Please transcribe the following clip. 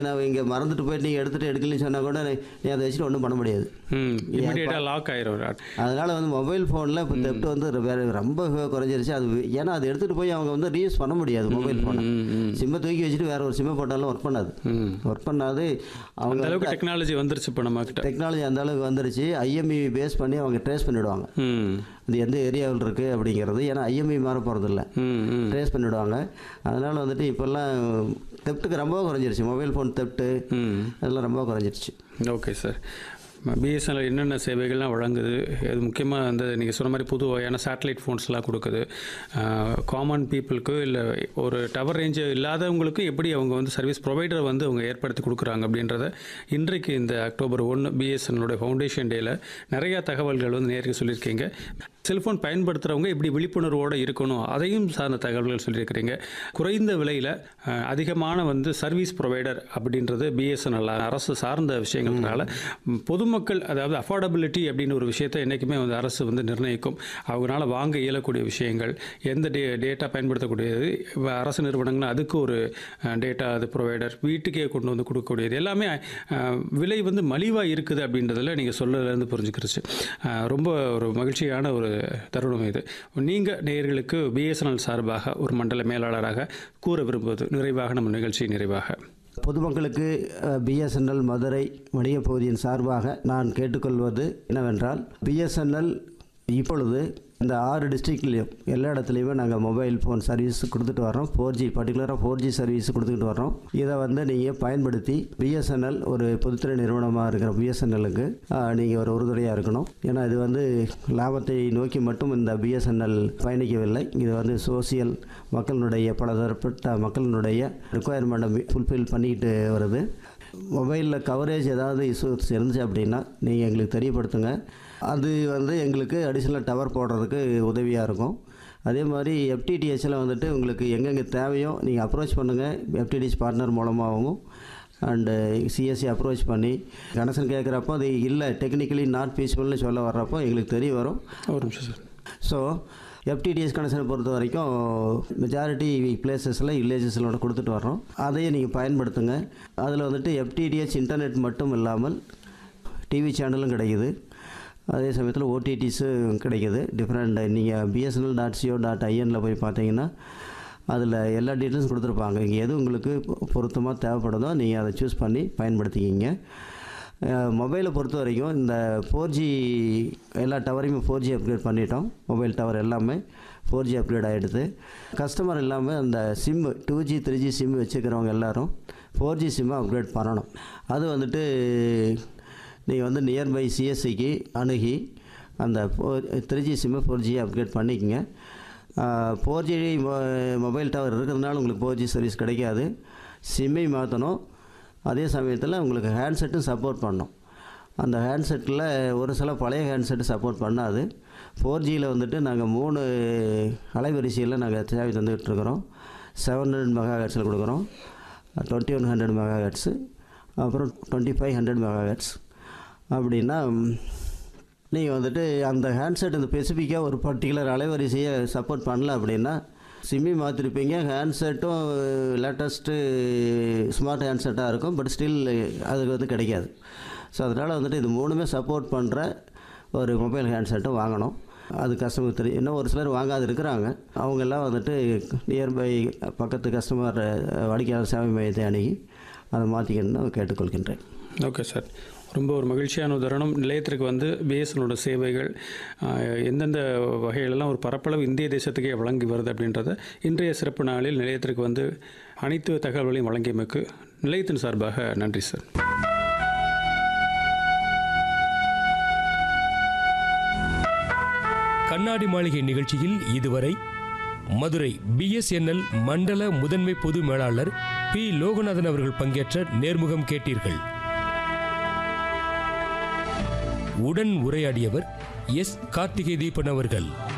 நான் இங்கே மறந்துட்டு போயிட்டு நீங்கள் எடுத்துகிட்டு எடுக்கலன்னு சொன்னால் கூட நீ நீ அதை வச்சுட்டு ஒன்றும் பண்ண முடியாது ம் இமிடியேட்டாக லாக் ஆயிரும் அதனால் வந்து மொபைல் ஃபோனில் இப்போ தெப்ட் வந்து வேற ரொம்ப குறைஞ்சிருச்சு அது ஏன்னா அதை எடுத்துகிட்டு போய் அவங்க வந்து ரீயூஸ் பண்ண முடியாது மொபைல் ஃபோனை ம் ம் சிம்மை தூக்கி வச்சுட்டு வேற ஒரு சிம்மை போட்டாலும் ஒர்க் பண்ணாது ம் ஒர்க் பண்ணாது அந்த அவங்க அளவுக்கு டெக்னாலஜி வந்துருச்சு இப்போ நம்ம கிட்ட டெக்னாலஜி அந்த அளவுக்கு வந்துருச்சு ஐஎம்இ பேஸ் பண்ணி அவங்க ட்ரேஸ் பண்ணிவிடுவாங்க ம் அது எந்த ஏரியாவில் இருக்குது அப்படிங்கிறது ஏன்னா ஐஎம்இ மாற போகிறதில்ல ம் ம் ட்ரேஸ் பண்ணிவிடுவாங்க அதனால் வந்துட்டு இப்போல்லாம் தெப்ட்டுக்கு ரொம்ப குறைஞ்சிருச்சு மொபைல் ஃபோன் தெப்ட்டு ம் அதெல்லாம் ரொம்ப குறைஞ்சிருச்சு ஓகே சார் பிஎஸ்என்எல் என்னென்ன சேவைகள்லாம் வழங்குது அது முக்கியமாக வந்து நீங்கள் சொன்ன மாதிரி புது வகையான சேட்டலைட் ஃபோன்ஸ்லாம் கொடுக்குது காமன் பீப்புளுக்கு இல்லை ஒரு டவர் ரேஞ்சு இல்லாதவங்களுக்கு எப்படி அவங்க வந்து சர்வீஸ் ப்ரொவைடரை வந்து அவங்க ஏற்படுத்தி கொடுக்குறாங்க அப்படின்றத இன்றைக்கு இந்த அக்டோபர் ஒன்று பிஎஸ்என்எலோட ஃபவுண்டேஷன் டேயில் நிறையா தகவல்கள் வந்து நேருக்கு சொல்லியிருக்கீங்க செல்ஃபோன் பயன்படுத்துகிறவங்க எப்படி விழிப்புணர்வோடு இருக்கணும் அதையும் சார்ந்த தகவல்கள் சொல்லியிருக்கிறீங்க குறைந்த விலையில் அதிகமான வந்து சர்வீஸ் ப்ரொவைடர் அப்படின்றது பிஎஸ்என்எல் அரசு சார்ந்த விஷயங்கள்னால ம், பொதுமக்கள் அதாவது அஃபோர்டபிலிட்டி அப்படின்னு ஒரு விஷயத்தை என்றைக்குமே வந்து அரசு வந்து நிர்ணயிக்கும் அவங்களால வாங்க இயலக்கூடிய விஷயங்கள் எந்த டே டேட்டா பயன்படுத்தக்கூடியது இப்ப அரசு நிறுவனங்கள் அதுக்கு ஒரு டேட்டா அது ப்ரொவைடர் வீட்டுக்கே கொண்டு வந்து கொடுக்கக்கூடியது எல்லாமே அஹ், விலை வந்து மலிவாக இருக்குது அப்படின்றதுல நீங்கள் சொல்லலேருந்து புரிஞ்சுக்கிருச்சு அஹ், ரொம்ப ஒரு மகிழ்ச்சியான ஒரு தருணம் இது நீங்கள் நேயர்களுக்கு பிஎஸ்என்எல் சார்பாக ஒரு மண்டல மேலாளராக கூற விரும்புவது நிறைவாக நம்ம நிகழ்ச்சி நிறைவாக பொதுமக்களுக்கு பிஎஸ்என்எல் மதுரை வணிகப் பகுதியின் சார்பாக நான் கேட்டுக்கொள்வது என்னவென்றால் பிஎஸ்என்எல் இப்பொழுது இந்த ஆறு டிஸ்ட்ரிக்ட்லேயும் எல்லா இடத்துலையுமே நாங்கள் மொபைல் ஃபோன் சர்வீஸ் கொடுத்துட்டு வரோம் ஃபோர் ஜி பர்டிகுலராக ஃபோர் ஜி சர்வீஸ் கொடுத்துக்கிட்டு வரோம் இதை வந்து நீங்கள் பயன்படுத்தி பிஎஸ்என்எல் ஒரு பொதுத்துறை நிறுவனமாக இருக்கிற பிஎஸ்என்எல்லுக்கு நீங்கள் ஒரு உறுதுணையாக இருக்கணும் ஏன்னா இது வந்து லாபத்தை நோக்கி மட்டும் இந்த பிஎஸ்என்எல் பயணிக்கவில்லை இது வந்து சோசியல் மக்களினுடைய பல தரப்பட்ட மக்களினுடைய ரிக்குவயர்மெண்ட்டை ஃபுல்ஃபில் பண்ணிக்கிட்டு வருது மொபைலில் கவரேஜ் ஏதாவது இஷ்யூஸ் இருந்துச்சு அப்படின்னா நீங்கள் எங்களுக்கு தெரியப்படுத்துங்க அது வந்து எங்களுக்கு அடிஷ்னல் டவர் போடுறதுக்கு உதவியாக இருக்கும் அதே மாதிரி எஃப்டிடிஹெச்சில் வந்துட்டு உங்களுக்கு எங்கெங்கே தேவையோ நீங்கள் அப்ரோச் பண்ணுங்கள் எஃப்டிடிஹெச் பார்ட்னர் மூலமாகவும் அண்டு சிஎஸ்சி அப்ரோச் பண்ணி கனெக்ஷன் கேட்குறப்போ அது இல்லை டெக்னிக்கலி நாட் பீஸ்ஃபுல்னு சொல்ல வர்றப்போ எங்களுக்கு தெரிய வரும் ஒரு நிமிஷம் சார் ஸோ எஃப்டிடிஎஸ் கனெக்ஷனை பொறுத்த வரைக்கும் மெஜாரிட்டி பிளேசஸில் வில்லேஜஸில் கொடுத்துட்டு வர்றோம் அதையும் நீங்கள் பயன்படுத்துங்க அதில் வந்துட்டு எஃப்டிடிஎஸ் இன்டர்நெட் மட்டும் இல்லாமல் டிவி சேனலும் கிடைக்குது அதே சமயத்தில் ஓடிடிஸும் கிடைக்குது டிஃப்ரெண்ட் நீங்கள் பிஎஸ்என்எல் டாட் சிஓ டாட் ஐஎனில் போய் பார்த்தீங்கன்னா அதில் எல்லா டீட்டெயில்ஸும் கொடுத்துருப்பாங்க இங்கே எது உங்களுக்கு பொருத்தமாக தேவைப்படுதோ நீங்கள் அதை சூஸ் பண்ணி பயன்படுத்திக்கிங்க மொபைலை பொறுத்த வரைக்கும் இந்த ஃபோர் ஜி எல்லா டவரையும் ஃபோர் ஜி அப்கிரேட் பண்ணிட்டோம் மொபைல் டவர் எல்லாமே ஃபோர் ஜி அப்கிரேட் ஆகிடுது கஸ்டமர் இல்லாமல் அந்த SIM two G three G SIM வச்சுக்கிறவங்க எல்லாரும் ஃபோர் ஜி சிம்மை அப்கிரேட் பண்ணணும் அது வந்துட்டு நீங்கள் வந்து நியர்பை சிஎஸ்சிக்கு அணுகி அந்த ஃபோர் த்ரீ ஜி சிம்மை ஃபோர் ஜி அப்கிரேட் பண்ணிக்கங்க ஃபோர் ஜி மொபைல் டவர் இருக்கிறதுனால உங்களுக்கு ஃபோர் ஜி சர்வீஸ் கிடைக்காது சிம்மை மாற்றணும் அதே சமயத்தில் உங்களுக்கு ஹேண்ட்செட்டும் சப்போர்ட் பண்ணும் அந்த ஹேண்ட்செட்டில் ஒரு சில பழைய ஹேண்ட்செட்டு சப்போர்ட் பண்ணாது ஃபோர் ஜியில் வந்துட்டு நாங்கள் மூணு அலைவரிசையில் நாங்கள் சேவை தந்துகிட்ருக்குறோம் செவன் ஹண்ட்ரட் மெகா ஹெட்ஸில் கொடுக்குறோம் twenty one hundred mega hertz அப்புறம் twenty five hundred mega hertz அப்படின்னா நீங்கள் வந்துட்டு அந்த ஹேண்ட்செட் இந்த ஸ்பெசிஃபிக்காக ஒரு பர்டிகுலர் அலைவரிசையை சப்போர்ட் பண்ணல அப்படின்னா சிம்மி மாற்றிருப்பீங்க ஹேண்ட்செட்டும் லேட்டஸ்ட்டு ஸ்மார்ட் ஹேண்ட்செட்டாக இருக்கும் பட் ஸ்டில் அதுக்கு வந்து கிடைக்காது ஸோ அதனால் வந்துட்டு இது மூணுமே சப்போர்ட் பண்ணுற ஒரு மொபைல் ஹேண்ட்செட்டும் வாங்கணும் அது கஸ்டமர் தெரியும் இன்னும் ஒரு சிலர் வாங்காது இருக்கிறாங்க அவங்கெல்லாம் வந்துட்டு நியர்பை பக்கத்து கஸ்டமர் வாடிக்கையாளர் சேவை மையத்தை அணுகி அதை மாற்றிக்கணும்னு கேட்டுக்கொள்கின்றேன் ஓகே சார் ரொம்ப ஒரு மகிழ்ச்சியான உதாரணம் நிலையத்திற்கு வந்து பிஎஸ்எனோட சேவைகள் ஆஹ், எந்தெந்த வகையிலெல்லாம் ஒரு பரப்பளவு இந்திய தேசத்துக்கே வழங்கி வருது அப்படின்றத இன்றைய சிறப்பு நாளில் நிலையத்திற்கு வந்து அனைத்து தகவல்களையும் வழங்கியமைக்கு நிலையத்தின் சார்பாக நன்றி சார் கண்ணாடி மாளிகை நிகழ்ச்சியில் இதுவரை மதுரை பிஎஸ்என்எல் மண்டல முதன்மை பொது மேலாளர் பி லோகநாதன் அவர்கள் பங்கேற்ற நேர்முகம் கேட்டீர்கள் உடன் உரையாடியவர் எஸ் கார்த்திகை தீபன் அவர்கள்